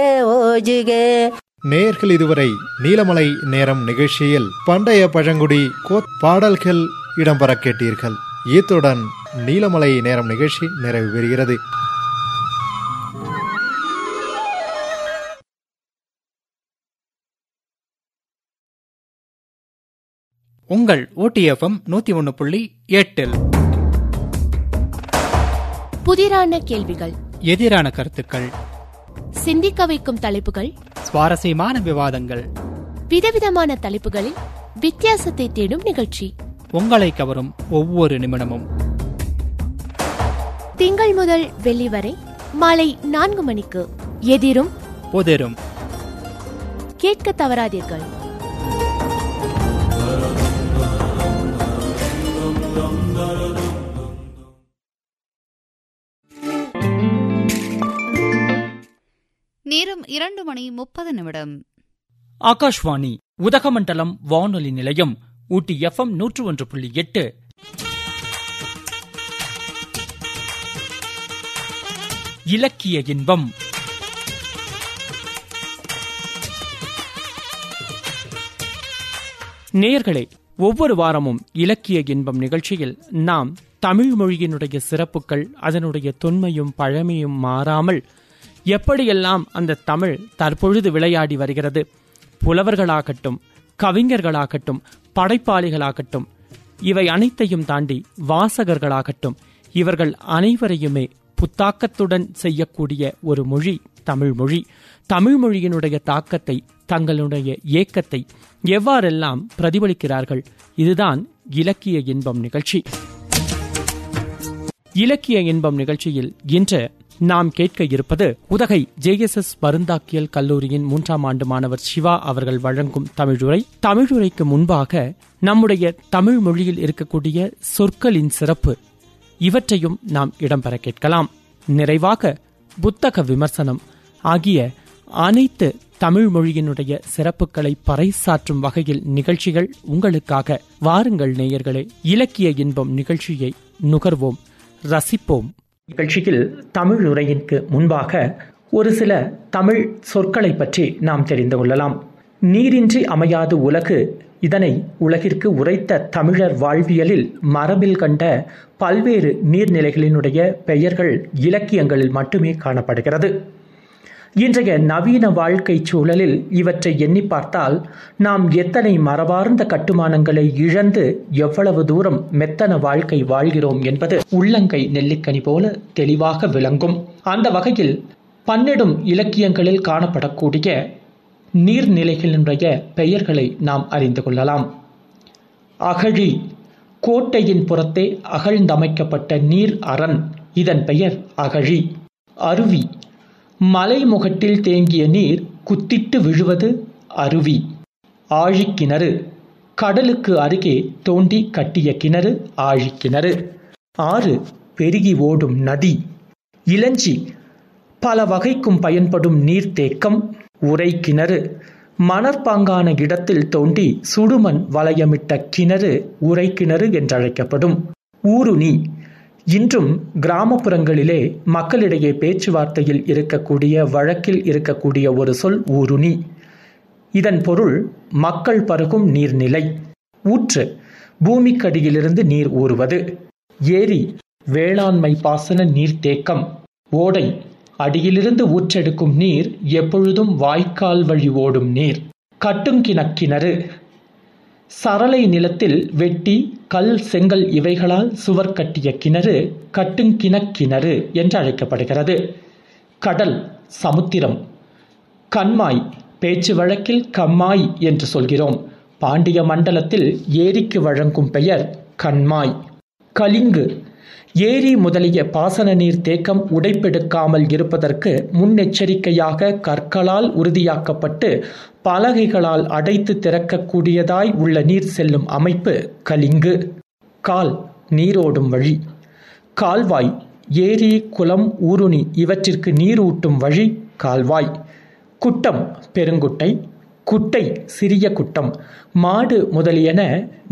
ஓஜுகே நேர்கள் இதுவரை நீலமலை நேரம் நிகழ்ச்சியில் பண்டைய பழங்குடி கோத் பாடல்கள் இடம்பெற கேட்டீர்கள் இத்துடன் நீலமலை நேரம் நிகழ்ச்சி நிறைவு பெறுகிறது உங்கள் ஓடிஎஃப்எம் நூத்தி ஒன்னு புள்ளி எட்டில் புதிரான கேள்விகள் எதிரான கருத்துக்கள் சிந்திக்க வைக்கும் தலைப்புகள் சுவாரஸ்யமான விவாதங்கள் விதவிதமான தலைப்புகளில் வித்தியாசத்தை தேடும் நிகழ்ச்சி உங்களை கவரும் ஒவ்வொரு நிமிடமும் திங்கள் முதல் வெள்ளி வரை மாலை நான்கு மணிக்கு எதிரும் புதிரும் கேட்க தவறாதீர்கள் நேரம் இரண்டு மணி முப்பது நிமிடம் ஆகாஷ்வாணி உதகமண்டலம் வானொலி நிலையம் ஊட்டி எஃப்எம் நூற்று ஒன்று புள்ளி எட்டு இலக்கிய இன்பம் நேயர்களே ஒவ்வொரு வாரமும் இலக்கிய இன்பம் நிகழ்ச்சியில் நாம் தமிழ் மொழியினுடைய சிறப்புகள் அதனுடைய தொன்மையும் பழமையும் மாறாமல் எப்படியெல்லாம் அந்த தமிழ் தற்பொழுது விளையாடி வருகிறது புலவர்களாகட்டும் கவிஞர்களாகட்டும் படைப்பாளிகளாகட்டும் இவை அனைத்தையும் தாண்டி வாசகர்களாகட்டும் இவர்கள் அனைவரையுமே புத்தாக்கத்துடன் செய்யக்கூடிய ஒரு மொழி தமிழ் மொழி தமிழ் மொழியினுடைய தாக்கத்தை தங்களுடைய ஏக்கத்தை எவ்வாறெல்லாம் பிரதிபலிக்கிறார்கள் இதுதான் இலக்கிய இன்பம் நிகழ்ச்சி இலக்கிய இன்பம் நிகழ்ச்சியில் இன்று நாம் கேட்க இருப்பது உதகை ஜேஎஸ்எஸ் மருந்தாக்கியல் கல்லூரியின் மூன்றாம் ஆண்டு மாணவர் சிவா அவர்கள் வழங்கும் தமிழுரை தமிழுரைக்கு முன்பாக நம்முடைய தமிழ் மொழியில் இருக்கக்கூடிய சொற்களின் சிறப்பு இவற்றையும் நாம் இடம்பெற கேட்கலாம் நிறைவாக புத்தக விமர்சனம் ஆகிய அனைத்து தமிழ் மொழியினுடைய சிறப்புகளை பறைசாற்றும் வகையில் நிகழ்ச்சிகள் உங்களுக்காக வாருங்கள் நேயர்களே இலக்கிய இன்பம் நிகழ்ச்சியை நுகர்வோம் ரசிப்போம் நிகழ்ச்சியில் தமிழ் உரையிற்கு முன்பாக ஒரு சில தமிழ் சொற்களை பற்றி நாம் தெரிந்து கொள்ளலாம் நீரின்றி அமையாது உலகு இதனை உலகிற்கு உரைத்த தமிழர் வாழ்வியலில் மரபில் கண்ட பல்வேறு நீர்நிலைகளினுடைய பெயர்கள் இலக்கியங்களில் மட்டுமே காணப்படுகிறது இன்றைய நவீன வாழ்க்கை சூழலில் இவற்றை எண்ணி பார்த்தால் நாம் எத்தனை மரபார்ந்த கட்டுமானங்களை இழந்து எவ்வளவு தூரம் மெத்தன வாழ்க்கை வாழ்கிறோம் என்பது உள்ளங்கை நெல்லிக்கனி போல தெளிவாக விளங்கும் அந்த வகையில் பன்னிடும் இலக்கியங்களில் காணப்படக்கூடிய நீர்நிலைகளினுடைய பெயர்களை நாம் அறிந்து கொள்ளலாம் அகழி கோட்டையின் புறத்தே அகழ்ந்தமைக்கப்பட்ட நீர் அரண் இதன் பெயர் அகழி அருவி மலைமுகட்டில் தேங்கிய நீர் குத்திட்டு விழுவது அருவி ஆழிக்கிணறு கடலுக்கு அருகே தோண்டி கட்டிய கிணறு ஆழிக்கிணறு ஆறு பெருகி ஓடும் நதி இளஞ்சி பல வகைக்கும் பயன்படும் நீர்த்தேக்கம் உரை கிணறு மணற்பாங்கான இடத்தில் தோண்டி சுடுமண் வளையமிட்ட கிணறு உரை கிணறு என்றழைக்கப்படும் ஊருணி இன்றும் கிராமப்புறங்களிலே மக்களிடையே பேச்சுவார்த்தையில் இருக்கக்கூடிய வழக்கில் இருக்கக்கூடிய ஒரு சொல் ஊருணி இதன் பொருள் மக்கள் பருகும் நீர்நிலை ஊற்று பூமிக்கடியிலிருந்து நீர் ஊறுவது ஏரி வேளாண்மை பாசன நீர்த்தேக்கம் ஓடை அடியிலிருந்து ஊற்றெடுக்கும் நீர் எப்பொழுதும் வாய்க்கால் வழி ஓடும் நீர் கட்டுங்கிணக்கிணறு சரளை நிலத்தில் வெட்டி கல் செங்கல் இவைகளால் சுவர் கட்டிய கிணறு கட்டுங்கிணக்கிணறு என்று அழைக்கப்படுகிறது கடல் சமுத்திரம் கண்மாய் பேச்சு வழக்கில் கம்மாய் என்று சொல்கிறோம் பாண்டிய மண்டலத்தில் ஏரிக்கு வழங்கும் பெயர் கண்மாய் கலிங்கு ஏரி முதலிய பாசன நீர் தேக்கம் உடைப்பெடுக்காமல் இருப்பதற்கு முன்னெச்சரிக்கையாக கற்களால் உறுதியாக்கப்பட்டு பலகைகளால் அடைத்து திறக்கக்கூடியதாய் உள்ள நீர் செல்லும் அமைப்பு கலிங்கு கால் நீரோடும் வழி கால்வாய் ஏரி குளம் ஊருணி இவற்றிற்கு நீர் ஊட்டும் வழி கால்வாய் குட்டம் பெருங்குட்டை குட்டை சிறிய குட்டம் மாடு முதலியன